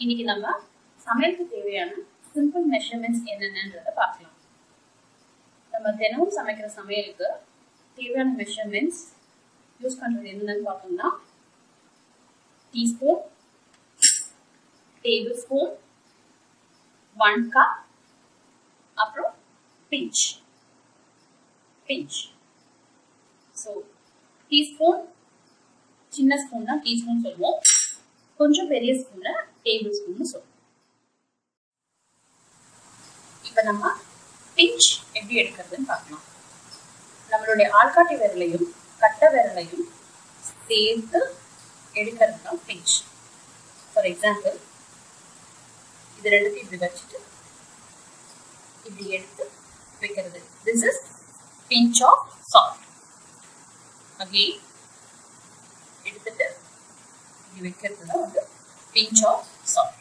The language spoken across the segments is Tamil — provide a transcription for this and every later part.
இன்னைக்கு நம்ம சமையலுக்கு தேவையான சிம்பிள் மெஷர்மெண்ட்ஸ் என்னென்னன்றத பார்க்கலாம் நம்ம தினமும் சமைக்கிற சமையலுக்கு தேவையான மெஷர்மெண்ட்ஸ் யூஸ் பண்ணுறது என்னென்னு பார்த்தோம்னா teaspoon table spoon one cup அப்புறம் பிஞ்ச் பிஞ்ச் ஸோ டீஸ்பூன் சின்ன ஸ்பூன் தான் டீஸ்பூன் சொல்லுவோம் கொஞ்சம் பெரிய ஸ்பூனை டேபிள் ஸ்பூன் சொல்லுவோம் இப்போ நம்ம பிஞ்ச் எப்படி எடுக்கிறதுன்னு பார்க்கலாம் நம்மளுடைய ஆள்காட்டி விரலையும் கட்டை விரலையும் சேர்த்து எடுக்கிறது தான் பிஞ்ச் ஃபார் எக்ஸாம்பிள் இது ரெண்டுத்தையும் இப்படி வச்சுட்டு இப்படி எடுத்து வைக்கிறது this is pinch of salt again எடுத்துட்டு இப்படி வைக்கிறது தான் வந்து பிஞ்ச் ஆஃப் சால்ட்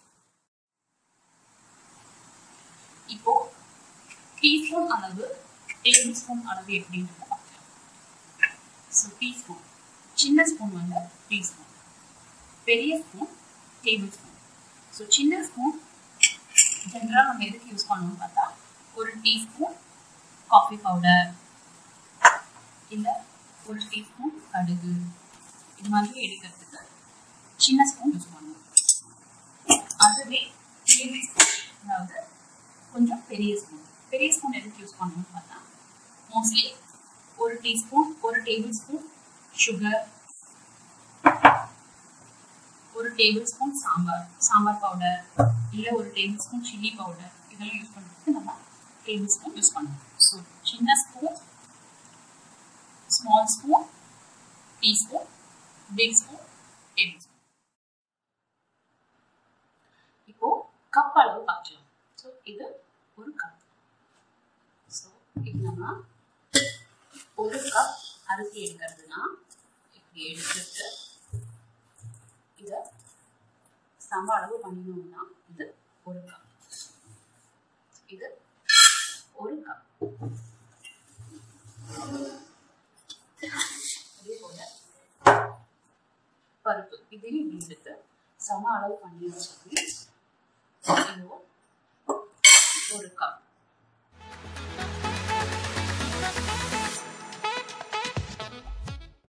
இப்போ டீஸ்பூன் அளவு டேபிள் ஸ்பூன் அளவு எப்படின்றத பார்க்கலாம் ஸோ டீஸ்பூன் சின்ன ஸ்பூன் வந்து டீஸ்பூன் பெரிய ஸ்பூன் டேபிள் ஸ்பூன் ஸோ சின்ன ஸ்பூன் ஜென்ரலாக நம்ம எதுக்கு யூஸ் பண்ணணும்னு பார்த்தா ஒரு டீஸ்பூன் காஃபி பவுடர் இல்லை ஒரு டீஸ்பூன் கடுகு இது மாதிரி எடுக்கிறதுக்கு சின்ன ஸ்பூன் யூஸ் பண்ணுவோம் அதுவே டேபிள் ஸ்பூன் அதாவது கொஞ்சம் பெரிய ஸ்பூன் பெரிய ஸ்பூன் எதுக்கு யூஸ் பண்ணணும்னு பார்த்தா மோஸ்ட்லி ஒரு டீஸ்பூன் ஒரு டேபிள் ஸ்பூன் சுகர் ஒரு table spoon sambar sambar powder இல்லை ஒரு டேபிள் ஸ்பூன் சில்லி பவுடர் இதெல்லாம் யூஸ் பண்ணுறதுக்கு நம்ம டேபிள் ஸ்பூன் யூஸ் பண்ணுவோம் ஸோ சின்ன spoon small spoon teaspoon big spoon table spoon இப்போ கப் அளவு பார்க்கலாம் ஸோ இது ஒரு கப் ஸோ இது நம்ம ஒரு கப் அரிசி எடுக்கிறதுனா இப்படி எடுத்துட்டு இதை சம அளவு பண்ணினோம்னா இது ஒரு கப் இது ஒரு கப் அதே போல பருப்பு இதையும் இப்படி எடுத்து சம அளவு பண்ணி வச்சுக்கணும் இது ஒரு கப்